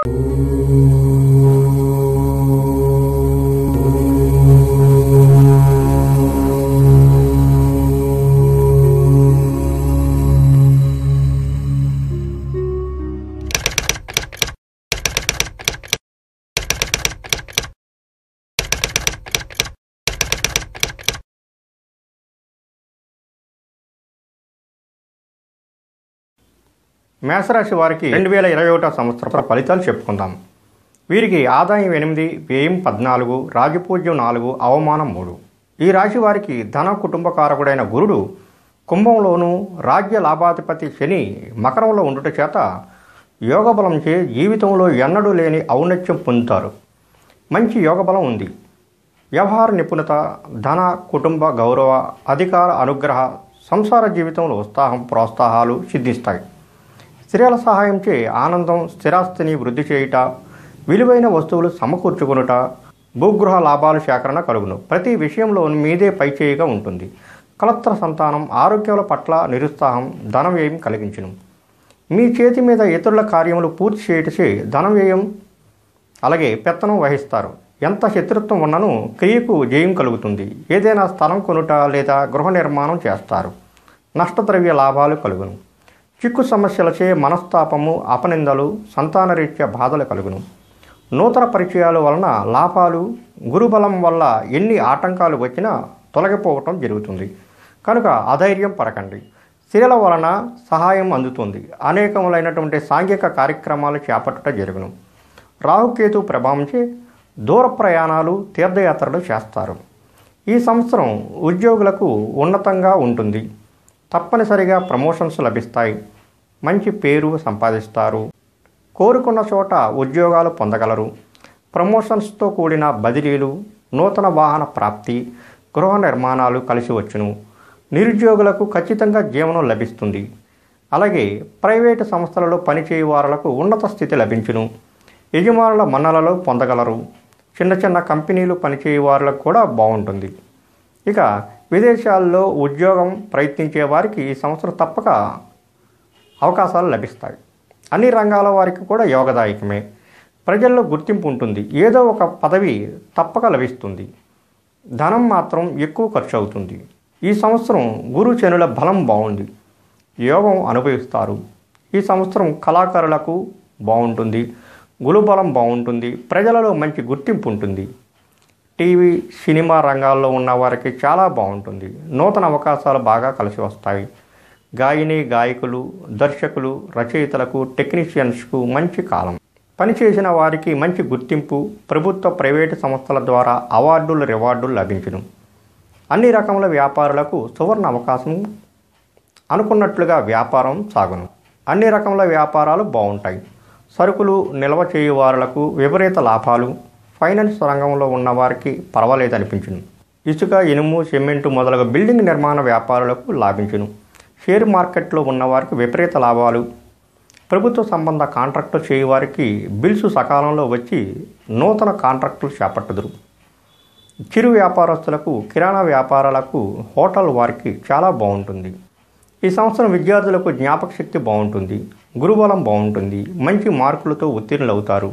మేషరాశి వారికి రెండు వేల ఇరవై ఒకటో సంవత్సర ఫలితాలు చెప్పుకుందాం వీరికి ఆదాయం ఎనిమిది వ్యయం పద్నాలుగు రాజపూజ్యం నాలుగు అవమానం మూడు ఈ రాశి వారికి ధన కుటుంబ కారకుడైన గురుడు కుంభంలోనూ రాజ్య లాభాధిపతి శని మకరంలో ఉండుట చేత యోగబలంచే జీవితంలో ఎన్నడూ లేని ఔన్నత్యం పొందుతారు మంచి యోగబలం ఉంది వ్యవహార నిపుణత ధన కుటుంబ గౌరవ అధికార అనుగ్రహ సంసార జీవితంలో ఉత్సాహం ప్రోత్సాహాలు సిద్ధిస్తాయి స్త్రీల సహాయంచే ఆనందం స్థిరాస్తిని వృద్ధి చేయుట విలువైన వస్తువులు సమకూర్చుకొనుట భూగృహ లాభాలు సేకరణ కలుగును ప్రతి విషయంలో మీదే పైచేయిగా ఉంటుంది కలత్ర సంతానం ఆరోగ్యాల పట్ల నిరుత్సాహం ధన వ్యయం కలిగించును మీ చేతి మీద ఇతరుల కార్యములు పూర్తి చేయటచే ధన వ్యయం అలాగే పెత్తనం వహిస్తారు ఎంత శత్రుత్వం ఉన్ననూ క్రియకు జయం కలుగుతుంది ఏదైనా స్థలం కొనుట లేదా గృహ నిర్మాణం చేస్తారు నష్టద్రవ్య లాభాలు కలుగును చిక్కు సమస్యలచే మనస్తాపము అపనిందలు సంతానరీత్యా బాధలు కలుగును నూతన పరిచయాల వలన లాభాలు గురుబలం వల్ల ఎన్ని ఆటంకాలు వచ్చినా తొలగిపోవటం జరుగుతుంది కనుక అధైర్యం పరకండి స్త్రీల వలన సహాయం అందుతుంది అనేకములైనటువంటి సాంఘిక కార్యక్రమాలు చేపట్టడం జరుగును రాహుకేతు ప్రభావంచే దూర ప్రయాణాలు తీర్థయాత్రలు చేస్తారు ఈ సంవత్సరం ఉద్యోగులకు ఉన్నతంగా ఉంటుంది తప్పనిసరిగా ప్రమోషన్స్ లభిస్తాయి మంచి పేరు సంపాదిస్తారు కోరుకున్న చోట ఉద్యోగాలు పొందగలరు ప్రమోషన్స్తో కూడిన బదిలీలు నూతన వాహన ప్రాప్తి గృహ నిర్మాణాలు కలిసి వచ్చును నిరుద్యోగులకు ఖచ్చితంగా జీవనం లభిస్తుంది అలాగే ప్రైవేటు సంస్థలలో పనిచేయు వారులకు ఉన్నత స్థితి లభించును యజమానుల మన్నలలో పొందగలరు చిన్న చిన్న కంపెనీలు పనిచేయు వారులకు కూడా బాగుంటుంది ఇక విదేశాల్లో ఉద్యోగం ప్రయత్నించే వారికి ఈ సంవత్సరం తప్పక అవకాశాలు లభిస్తాయి అన్ని రంగాల వారికి కూడా యోగదాయకమే ప్రజల్లో గుర్తింపు ఉంటుంది ఏదో ఒక పదవి తప్పక లభిస్తుంది ధనం మాత్రం ఎక్కువ ఖర్చు అవుతుంది ఈ సంవత్సరం గురు శనుల బలం బాగుంది యోగం అనుభవిస్తారు ఈ సంవత్సరం కళాకారులకు బాగుంటుంది గురుబలం బాగుంటుంది ప్రజలలో మంచి గుర్తింపు ఉంటుంది టీవీ సినిమా రంగాల్లో ఉన్న వారికి చాలా బాగుంటుంది నూతన అవకాశాలు బాగా కలిసి వస్తాయి గాయని గాయకులు దర్శకులు రచయితలకు టెక్నీషియన్స్కు మంచి కాలం పనిచేసిన వారికి మంచి గుర్తింపు ప్రభుత్వ ప్రైవేటు సంస్థల ద్వారా అవార్డులు రివార్డులు లభించును అన్ని రకముల వ్యాపారులకు సువర్ణ అవకాశం అనుకున్నట్లుగా వ్యాపారం సాగును అన్ని రకముల వ్యాపారాలు బాగుంటాయి సరుకులు నిల్వ చేయువారులకు విపరీత లాభాలు ఫైనాన్స్ రంగంలో ఉన్నవారికి పర్వాలేదనిపించును ఇసుక ఇనుము సిమెంటు మొదలగు బిల్డింగ్ నిర్మాణ వ్యాపారులకు లాభించును షేర్ మార్కెట్లో ఉన్నవారికి విపరీత లాభాలు ప్రభుత్వ సంబంధ కాంట్రాక్టు చేయువారికి బిల్స్ సకాలంలో వచ్చి నూతన కాంట్రాక్టులు చేపట్టుదురు చిరు వ్యాపారస్తులకు కిరాణా వ్యాపారాలకు హోటల్ వారికి చాలా బాగుంటుంది ఈ సంవత్సరం విద్యార్థులకు జ్ఞాపక శక్తి బాగుంటుంది గురుబలం బాగుంటుంది మంచి మార్కులతో ఉత్తీర్ణులవుతారు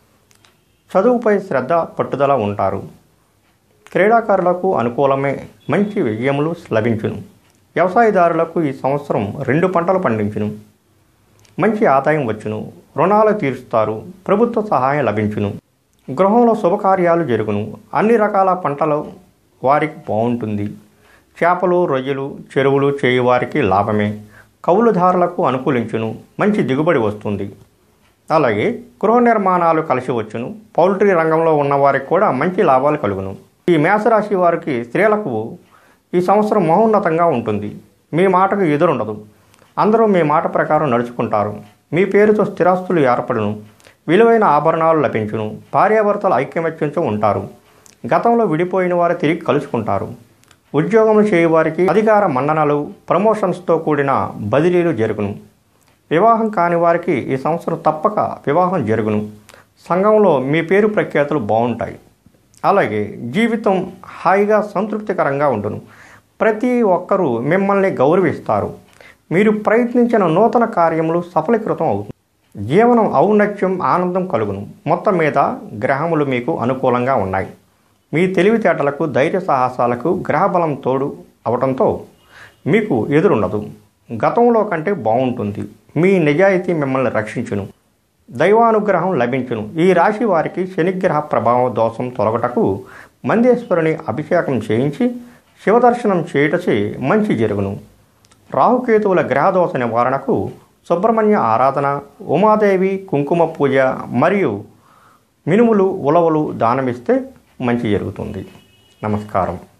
చదువుపై శ్రద్ధ పట్టుదల ఉంటారు క్రీడాకారులకు అనుకూలమే మంచి విజయములు లభించును వ్యవసాయదారులకు ఈ సంవత్సరం రెండు పంటలు పండించును మంచి ఆదాయం వచ్చును రుణాలు తీరుస్తారు ప్రభుత్వ సహాయం లభించును గృహంలో శుభకార్యాలు జరుగును అన్ని రకాల పంటలు వారికి బాగుంటుంది చేపలు రొయ్యలు చెరువులు చేయువారికి లాభమే కౌలుదారులకు అనుకూలించును మంచి దిగుబడి వస్తుంది అలాగే గృహ నిర్మాణాలు కలిసి వచ్చును పౌల్ట్రీ రంగంలో ఉన్నవారికి కూడా మంచి లాభాలు కలుగును ఈ మేషరాశి వారికి స్త్రీలకు ఈ సంవత్సరం మహోన్నతంగా ఉంటుంది మీ మాటకు ఎదురుండదు అందరూ మీ మాట ప్రకారం నడుచుకుంటారు మీ పేరుతో స్థిరాస్తులు ఏర్పడును విలువైన ఆభరణాలు లభించును భార్యాభర్తలు ఐక్యమత్యంతో ఉంటారు గతంలో విడిపోయిన వారు తిరిగి కలుసుకుంటారు ఉద్యోగం చేయవారికి అధికార మండనాలు ప్రమోషన్స్తో కూడిన బదిలీలు జరుగును వివాహం కాని వారికి ఈ సంవత్సరం తప్పక వివాహం జరుగును సంఘంలో మీ పేరు ప్రఖ్యాతులు బాగుంటాయి అలాగే జీవితం హాయిగా సంతృప్తికరంగా ఉండును ప్రతి ఒక్కరూ మిమ్మల్ని గౌరవిస్తారు మీరు ప్రయత్నించిన నూతన కార్యములు సఫలీకృతం అవుతుంది జీవనం ఔన్నత్యం ఆనందం కలుగును మొత్తం మీద గ్రహములు మీకు అనుకూలంగా ఉన్నాయి మీ తెలివితేటలకు ధైర్య సాహసాలకు గ్రహబలం తోడు అవటంతో మీకు ఎదురుండదు గతంలో కంటే బాగుంటుంది మీ నిజాయితీ మిమ్మల్ని రక్షించును దైవానుగ్రహం లభించును ఈ రాశి వారికి శనిగ్రహ ప్రభావం దోషం తొలగటకు మందేశ్వరుని అభిషేకం చేయించి శివదర్శనం చేయుటచే మంచి జరుగును రాహుకేతువుల గ్రహదోష నివారణకు సుబ్రహ్మణ్య ఆరాధన ఉమాదేవి కుంకుమ పూజ మరియు మినుములు ఉలవలు దానమిస్తే మంచి జరుగుతుంది నమస్కారం